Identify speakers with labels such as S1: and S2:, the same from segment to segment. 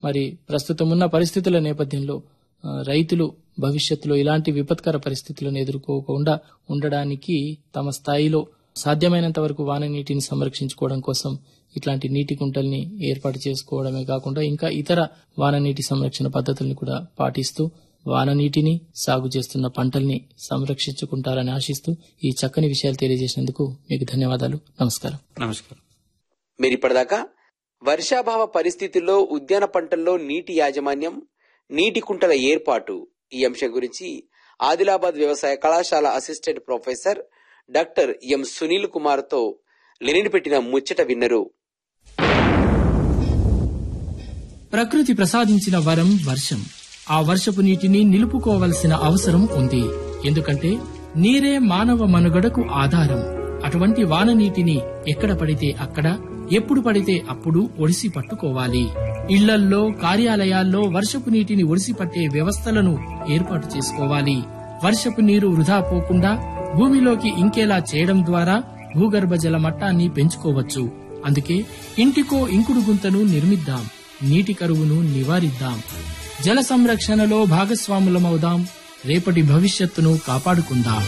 S1: మరి ప్రస్తుతం ఉన్న పరిస్థితుల నేపథ్యంలో ఆ, రైతులు భవిష్యత్తులో ఇలాంటి విపత్కర పరిస్థితులను ఎదుర్కోకుండా ఉండడానికి తమ స్థాయిలో సాధ్యమైనంత వరకు వాన నీటిని సంరక్షించుకోవడం కోసం ఇట్లాంటి నీటి కుంటల్ని ఏర్పాటు చేసుకోవడమే కాకుండా ఇంకా ఇతర వాన నీటి సంరక్షణ పద్ధతుల్ని కూడా పాటిస్తూ వాన నీటిని సాగు చేస్తున్న పంటల్ని సంరక్షించుకుంటారని ఆశిస్తూ ఈ చక్కని విషయాలు తెలియజేసినందుకు మీకు ధన్యవాదాలు నమస్కారం
S2: నమస్కారం
S3: మీరు ఇప్పటిదాకా వర్షాభావ పరిస్థితుల్లో ఉద్యాన పంటల్లో నీటి యాజమాన్యం నీటి కుంటల ఏర్పాటు ఈ అంశం గురించి ఆదిలాబాద్ వ్యవసాయ కళాశాల assistant professor doctor M Sunil Kumar తో లెనిన్ పెట్టిన ముచ్చట విన్నరు
S1: ప్రకృతి ప్రసాదించిన వరం వర్షం ఆ వర్షపు నీటిని నిలుపుకోవలసిన అవసరం ఉంది ఎందుకంటే నీరే మానవ మనుగడకు ఆధారం అటువంటి వాన నీటిని ఎక్కడ పడితే అక్కడ ఎప్పుడు పడితే అప్పుడు ఒడిసి పట్టుకోవాలి ఇళ్లల్లో కార్యాలయాల్లో వర్షపు నీటిని ఒడిసి పట్టే వ్యవస్థలను ఏర్పాటు చేసుకోవాలి వర్షపు నీరు వృధా పోకుండా భూమిలోకి ఇంకేలా చేయడం ద్వారా భూగర్భ జల మట్టాన్ని పెంచుకోవచ్చు అందుకే ఇంటికో ఇంకుడు గుంతను నిర్మిద్దాం నీటి కరువును నివారిద్దాం జల సంరక్షణలో భాగస్వాములమవుదాం రేపటి భవిష్యత్తును కాపాడుకుందాం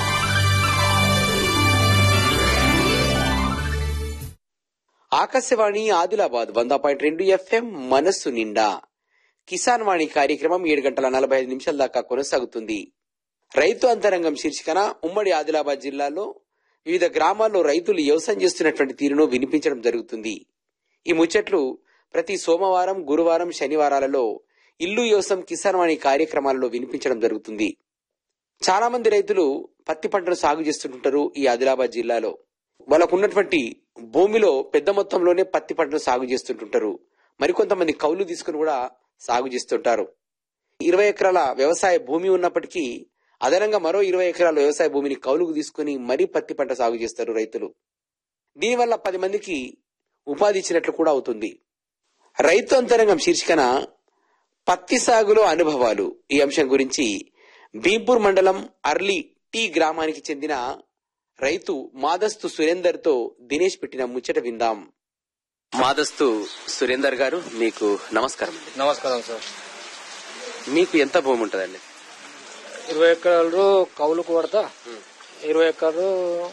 S3: ఆకాశవాణి ఆదిలాబాద్ వంద పాయింట్ రెండు ఎఫ్ఎం మనస్సు నిండా కిసాన్ వాణి కార్యక్రమం ఏడు గంటల నలభై ఐదు నిమిషాల దాకా కొనసాగుతుంది రైతు అంతరంగం శీర్షికన ఉమ్మడి ఆదిలాబాద్ జిల్లాలో వివిధ గ్రామాల్లో రైతులు వ్యవసాయం చేస్తున్నటువంటి తీరును వినిపించడం జరుగుతుంది ఈ ముచ్చట్లు ప్రతి సోమవారం గురువారం శనివారాలలో ఇల్లు వ్యవసాయం కిసాన్ వాణి కార్యక్రమాలలో వినిపించడం జరుగుతుంది చాలా మంది రైతులు పత్తి పంటను సాగు చేస్తుంటారు ఈ ఆదిలాబాద్ జిల్లాలో వాళ్ళకు ఉన్నటువంటి భూమిలో పెద్ద మొత్తంలోనే పత్తి పంటను సాగు చేస్తుంటుంటారు మరికొంతమంది కౌలు తీసుకుని కూడా సాగు చేస్తుంటారు ఇరవై ఎకరాల వ్యవసాయ భూమి ఉన్నప్పటికీ అదనంగా మరో ఇరవై ఎకరాల వ్యవసాయ భూమిని కౌలుకు తీసుకుని మరీ పత్తి పంట సాగు చేస్తారు రైతులు దీనివల్ల పది మందికి ఉపాధి ఇచ్చినట్లు కూడా అవుతుంది రైతు అంతరంగం శీర్షికన పత్తి సాగులో అనుభవాలు ఈ అంశం గురించి భీంపూర్ మండలం అర్లీ టీ గ్రామానికి చెందిన రైతు మాదస్తు సురేందర్ తో దినేష్ పెట్టిన ముచ్చట విందాం మాదస్తు సురేందర్ గారు మీకు నమస్కారం అండి
S4: నమస్కారం సార్
S3: మీకు ఎంత భూమి ఉంటదండి
S4: ఇరవై ఎకరాలు కౌలుకు పడతా ఇరవై ఎకరాలు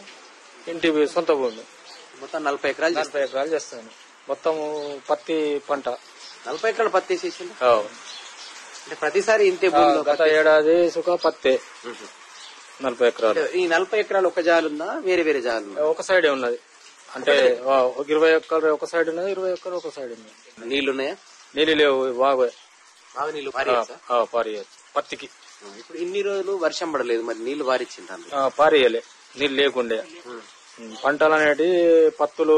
S4: ఇంటి సొంత భూమి
S3: మొత్తం నలభై ఎకరాలు
S4: నలభై ఎకరాలు చేస్తాను మొత్తం పత్తి పంట
S3: నలభై ఎకరాలు పత్తి వేసేసిండు
S4: ఆ,
S3: అంటే ప్రతిసారి ఇంతే
S4: ఆ,
S3: భూమిలో
S4: గత
S3: పత్తి
S4: ఏడాది సుఖ పత్తే
S3: మ్మ్.
S4: నలభై ఎకరాలు
S3: అంటే ఈ నలభై ఎకరాలు ఒక జాలు ఉందా వేరే వేరే జాలు ఉందా
S4: ఒక సైడే ఉన్నది అంటే ఆ, ఒక ఇరవై ఎకరాలు ఒక సైడ్ ఉన్నది ఇరవై ఎకరాలు ఒక సైడ్ ఉన్నది
S3: నీళ్లు ఉన్నాయా
S4: నీళ్ళు లేవు బాగా
S3: బాగా నీళ్లు
S4: ఆ,
S3: పారేయచ్చా?
S4: ఆ, పారేయచ్చు పత్తికి
S3: ఇప్పుడు ఇన్ని రోజులు వర్షం పడలేదు మరి నీళ్లు వారిచ్చింటాను
S4: ఆ, పారేయలే నీళ్ళు లేకుండే ఉమ్, పంటలు అనేటి పత్తులు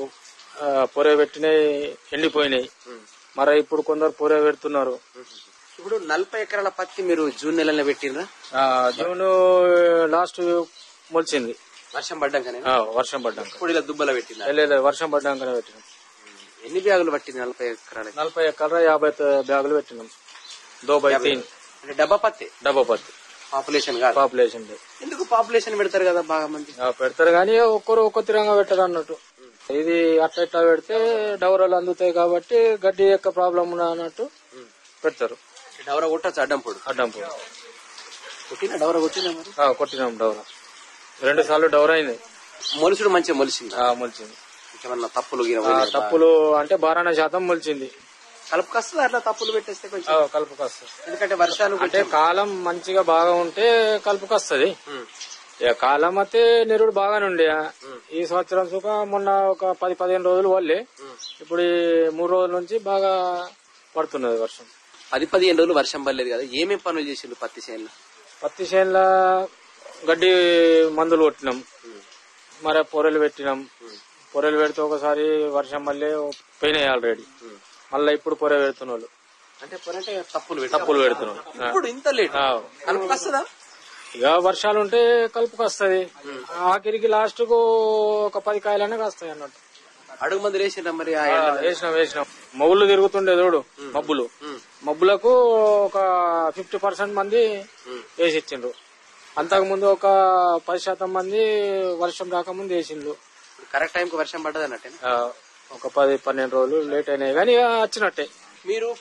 S4: ఆ, పొర పెట్టినాయి ఎండిపోయినాయి మరి ఇప్పుడు కొందరు పొర పెడుతున్నారు
S3: ఇప్పుడు నలభై ఎకరాల పత్తి మీరు జూన్ నెలలో పెట్టినరా
S4: ఆ, జూన్ లాస్ట్ మొలిచింది
S3: వర్షం పడ్డాకనే
S4: ఆ, వర్షం పడ్డాక
S3: ఇప్పుడు ఇలా దుబ్బల పెట్టిన
S4: లేదు వర్షం పడ్డాకనే పెట్టినాం
S3: ఎన్ని బ్యాగులు పట్టింది నలభై ఎకరాలకి
S4: నలభై ఎకరా యాభై బ్యాగులు పెట్టినాం దో బై తీన్
S3: అంటే డబ్బా పత్తి
S4: డబ్బా పత్తి
S3: పాపులేషన్ కాదు
S4: పాపులేషన్
S3: ఎందుకు పాపులేషన్ పెడతారు కదా బాగా మంది
S4: పెడతారు కానీ ఒక్కరు ఒక్క తిరంగా పెట్టరు అన్నట్టు ఇది అట్లా ఇట్లా పెడితే డౌరాలు అందుతాయి కాబట్టి గడ్డి యొక్క ప్రాబ్లం ఉన్న అన్నట్టు పెడతారు
S3: డవర కొట్టచ్చు అడ్డం పొడు
S4: అడ్డం పూలు.
S3: కొట్టిన డవర కొట్టిన మరి
S4: ఆ, కొట్టినాం డౌరా రెండు సార్లు డౌరా అయింది
S3: మొలుసుడు మంచిగా మొలిసింది
S4: ఆ, మొలిచింది
S3: ఇంకేమన్నా తప్పులు గిన
S4: ఆ,
S3: పోయినాయా?
S4: తప్పులు అంటే బారాణ శాతం మొలిచింది
S3: కలుపు కస్తుంది అట్లా తప్పులు పెట్టేస్తే కొంచెం
S4: ఆ, కలుపుకు వస్తుంది
S3: ఎందుకంటే వర్షాలు
S4: అంటే
S3: కొంచెం
S4: కాలం మంచిగా బాగా ఉంటే కలుపుకు వస్తుంది
S3: ఉమ్.
S4: ఇక కాలం అయితే నిరుడు బాగానే ఉండే ఈ సంవత్సరం సుఖ మొన్న ఒక పది పదిహేను రోజులు వాళ్ళే ఇప్పుడు ఈ మూడు రోజుల నుంచి బాగా పడుతున్నది వర్షం
S3: పది పదిహేను రోజులు వర్షం పడలేదు కదా ఏమేం పనులు చేసిండు పత్తి చేనులో
S4: పత్తి చేనుల గడ్డి మందులు కొట్టినాం మరి పొరలు పెట్టినాం పొరలు పెడితే ఒకసారి వర్షం మళ్ళీ పోయినాయి ఆల్రెడీ మళ్ళీ ఇప్పుడు పొర పెడుతున్న వాళ్ళు
S3: అంటే పొరంటే తప్పులు పెట్టి
S4: తప్పులు పెడుతున్నాం ఆ.
S3: ఇప్పుడు ఇంత లేట్
S4: ఆ.
S3: కలుపు కస్తుందా
S4: ఇక వర్షాలు ఉంటే కలుపుకు వస్తుంది ఆఖరికి లాస్ట్ కు ఒక పది కాయలనే కాస్తాయి అన్నట్టు
S3: అడుగు మంది వేసిండ్రా మరి ఆ
S4: ఆ,
S3: ఎండలో?
S4: వేసినాం వేసినాం మబ్బులు తిరుగుతుండే చూడు మబ్బులు మబ్బులకు ఒక ఫిఫ్టీ పర్సెంట్ మంది వేసి ఇచ్చిండ్రు అంతకు ముందు ఒక పది శాతం మంది వర్షం రాకముందు వేసిండ్రు
S3: కరెక్ట్ టైంకి వర్షం పడ్డది అన్నట్టే
S4: ఆ, ఒక పది పన్నెండు రోజులు లేట్ అయినాయి కానీ ఇక వచ్చినట్టే
S3: మీరు